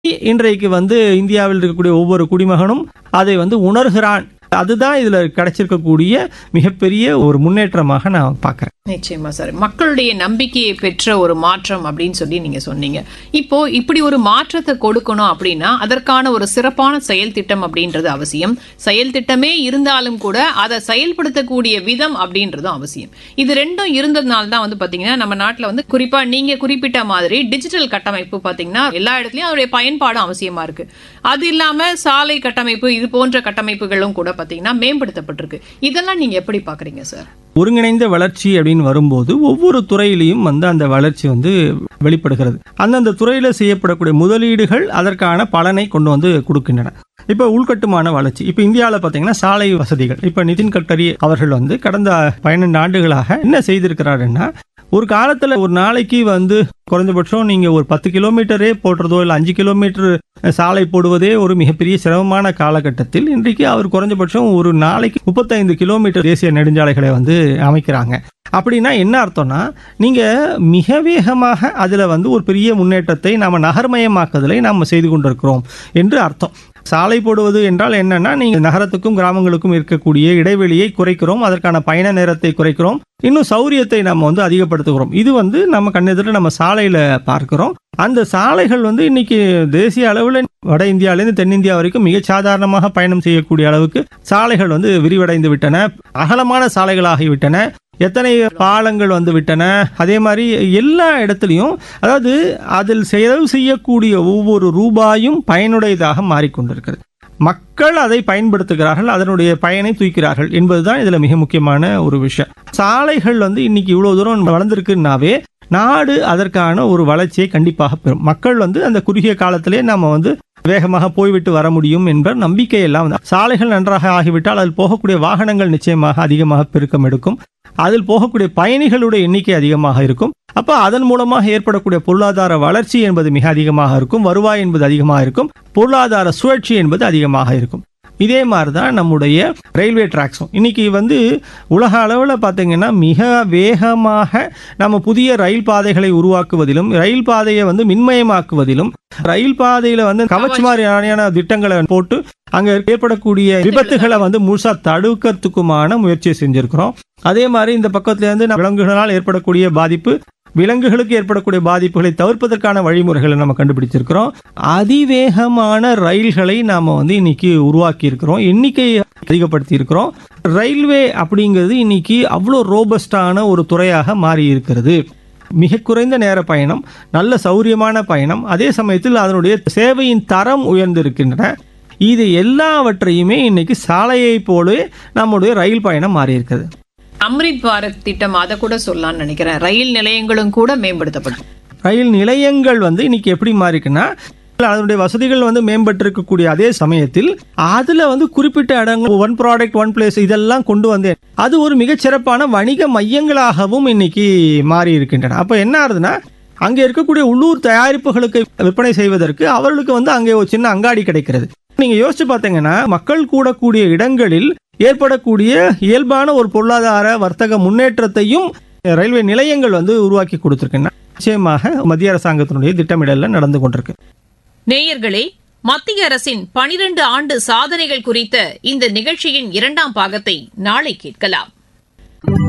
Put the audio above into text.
இன்றைக்கு வந்து இந்தியாவில் இருக்கக்கூடிய ஒவ்வொரு குடிமகனும் அதை வந்து உணர்கிறான் அதுதான் இதுல கிடைச்சிருக்கக்கூடிய மிகப்பெரிய ஒரு முன்னேற்றமாக நான் பார்க்கிறேன் நிச்சயமா சார் மக்களுடைய நம்பிக்கையை பெற்ற ஒரு மாற்றம் அப்படின்னு சொல்லி நீங்க சொன்னீங்க இப்போ இப்படி ஒரு மாற்றத்தை கொடுக்கணும் அப்படின்னா அதற்கான ஒரு சிறப்பான செயல் திட்டம் அப்படின்றது அவசியம் செயல் திட்டமே இருந்தாலும் கூட அதை செயல்படுத்தக்கூடிய விதம் அப்படின்றதும் அவசியம் இது ரெண்டும் இருந்ததுனால தான் வந்து பாத்தீங்கன்னா நம்ம நாட்டுல வந்து குறிப்பா நீங்க குறிப்பிட்ட மாதிரி டிஜிட்டல் கட்டமைப்பு பாத்தீங்கன்னா எல்லா இடத்துலயும் அதோடைய பயன்பாடும் அவசியமா இருக்கு அது இல்லாம சாலை கட்டமைப்பு இது போன்ற கட்டமைப்புகளும் கூட பாத்தீங்கன்னா மேம்படுத்தப்பட்டிருக்கு இதெல்லாம் நீங்க எப்படி பாக்குறீங்க சார் ஒருங்கிணைந்த வளர்ச்சி அப்படின்னு வரும்போது ஒவ்வொரு துறையிலையும் வந்து அந்த வளர்ச்சி வந்து வெளிப்படுகிறது அந்தந்த துறையில செய்யப்படக்கூடிய முதலீடுகள் அதற்கான பலனை கொண்டு வந்து கொடுக்கின்றன இப்ப உள்கட்டுமான வளர்ச்சி இப்ப இந்தியாவில் பாத்தீங்கன்னா சாலை வசதிகள் இப்ப நிதின் கட்கரி அவர்கள் வந்து கடந்த பன்னெண்டு ஆண்டுகளாக என்ன செய்திருக்கிறாருன்னா ஒரு காலத்துல ஒரு நாளைக்கு வந்து குறைஞ்சபட்சம் நீங்க ஒரு பத்து கிலோமீட்டரே போடுறதோ இல்ல அஞ்சு கிலோமீட்டர் சாலை போடுவதே ஒரு மிகப்பெரிய சிரமமான காலகட்டத்தில் இன்றைக்கு அவர் குறைஞ்சபட்சம் ஒரு நாளைக்கு முப்பத்தைந்து கிலோமீட்டர் தேசிய நெடுஞ்சாலைகளை வந்து அமைக்கிறாங்க அப்படின்னா என்ன அர்த்தம்னா நீங்க மிக வேகமாக அதுல வந்து ஒரு பெரிய முன்னேற்றத்தை நாம நகர்மயமாக்குதலை நாம செய்து கொண்டிருக்கிறோம் என்று அர்த்தம் சாலை போடுவது என்றால் என்னன்னா நீங்க நகரத்துக்கும் கிராமங்களுக்கும் இருக்கக்கூடிய இடைவெளியை குறைக்கிறோம் அதற்கான பயண நேரத்தை குறைக்கிறோம் இன்னும் சௌரியத்தை நம்ம வந்து அதிகப்படுத்துகிறோம் இது வந்து நம்ம கண்ணெதிர நம்ம சாலையில பார்க்கிறோம் அந்த சாலைகள் வந்து இன்னைக்கு தேசிய அளவில் வட இந்தியாவிலிருந்து தென்னிந்தியா வரைக்கும் மிக சாதாரணமாக பயணம் செய்யக்கூடிய அளவுக்கு சாலைகள் வந்து விரிவடைந்து விட்டன அகலமான சாலைகளாகிவிட்டன எத்தனை பாலங்கள் வந்து விட்டன அதே மாதிரி எல்லா இடத்துலையும் அதாவது அதில் செலவு செய்யக்கூடிய ஒவ்வொரு ரூபாயும் பயனுடையதாக மாறிக்கொண்டிருக்கிறது மக்கள் அதை பயன்படுத்துகிறார்கள் அதனுடைய பயனை தூக்கிறார்கள் என்பதுதான் இதுல மிக முக்கியமான ஒரு விஷயம் சாலைகள் வந்து இன்னைக்கு இவ்வளவு தூரம் வளர்ந்துருக்குன்னாவே நாடு அதற்கான ஒரு வளர்ச்சியை கண்டிப்பாக பெறும் மக்கள் வந்து அந்த குறுகிய காலத்திலே நாம வந்து வேகமாக போய்விட்டு வர முடியும் என்ற நம்பிக்கை எல்லாம் வந்து சாலைகள் நன்றாக ஆகிவிட்டால் அதில் போகக்கூடிய வாகனங்கள் நிச்சயமாக அதிகமாக பெருக்கம் எடுக்கும் அதில் போகக்கூடிய பயணிகளுடைய எண்ணிக்கை அதிகமாக இருக்கும் அப்ப அதன் மூலமாக ஏற்படக்கூடிய பொருளாதார வளர்ச்சி என்பது மிக அதிகமாக இருக்கும் வருவாய் என்பது அதிகமாக இருக்கும் பொருளாதார சுழற்சி என்பது அதிகமாக இருக்கும் இதே மாதிரி தான் நம்முடைய ரயில்வே டிராக்ஸும் இன்னைக்கு வந்து உலக அளவில் பார்த்தீங்கன்னா மிக வேகமாக நம்ம புதிய ரயில் பாதைகளை உருவாக்குவதிலும் ரயில் பாதையை வந்து மின்மயமாக்குவதிலும் ரயில் பாதையில வந்து கவச் மாதிரியான திட்டங்களை போட்டு அங்க ஏற்படக்கூடிய விபத்துகளை வந்து முழுசா தடுக்கிறதுக்குமான முயற்சியை செஞ்சிருக்கிறோம் அதே மாதிரி இந்த பக்கத்துல இருந்து விலங்குகளால் ஏற்படக்கூடிய பாதிப்பு விலங்குகளுக்கு ஏற்படக்கூடிய பாதிப்புகளை தவிர்ப்பதற்கான வழிமுறைகளை நம்ம கண்டுபிடிச்சிருக்கிறோம் அதிவேகமான ரயில்களை நாம வந்து இன்னைக்கு உருவாக்கி இருக்கிறோம் எண்ணிக்கையை அதிகப்படுத்தி இருக்கிறோம் ரயில்வே அப்படிங்கிறது இன்னைக்கு அவ்வளோ ரோபஸ்டான ஒரு துறையாக மாறி இருக்கிறது மிக குறைந்த நேர பயணம் நல்ல சௌரியமான பயணம் அதே சமயத்தில் அதனுடைய சேவையின் தரம் உயர்ந்திருக்கின்றன இது எல்லாவற்றையுமே இன்னைக்கு சாலையை போலவே நம்முடைய ரயில் பயணம் மாறி இருக்கிறது அம்ரித் பாரத் திட்டம் அதை கூட சொல்லலாம்னு நினைக்கிறேன் ரயில் நிலையங்களும் கூட மேம்படுத்தப்படும் ரயில் நிலையங்கள் வந்து இன்னைக்கு எப்படி மாறிக்குன்னா அதனுடைய வசதிகள் வந்து மேம்பட்டு இருக்கக்கூடிய அதே சமயத்தில் அதுல வந்து குறிப்பிட்ட இடங்கள் ஒன் ப்ராடக்ட் ஒன் பிளேஸ் இதெல்லாம் கொண்டு வந்தேன் அது ஒரு மிகச்சிறப்பான வணிக மையங்களாகவும் இன்னைக்கு மாறி இருக்கின்றன அப்ப என்ன ஆகுதுன்னா அங்க இருக்கக்கூடிய உள்ளூர் தயாரிப்புகளுக்கு விற்பனை செய்வதற்கு அவர்களுக்கு வந்து அங்கே ஒரு சின்ன அங்காடி கிடைக்கிறது நீங்க யோசிச்சு பார்த்தீங்கன்னா மக்கள் கூடக்கூடிய இடங்களில் ஏற்படக்கூடிய இயல்பான ஒரு பொருளாதார வர்த்தக முன்னேற்றத்தையும் ரயில்வே நிலையங்கள் வந்து உருவாக்கி கொடுத்திருக்கின்றன நிச்சயமாக மத்திய அரசாங்கத்தினுடைய திட்டமிடல்ல நடந்து கொண்டிருக்கு நேயர்களே மத்திய அரசின் பனிரெண்டு ஆண்டு சாதனைகள் குறித்த இந்த நிகழ்ச்சியின் இரண்டாம் பாகத்தை நாளை கேட்கலாம்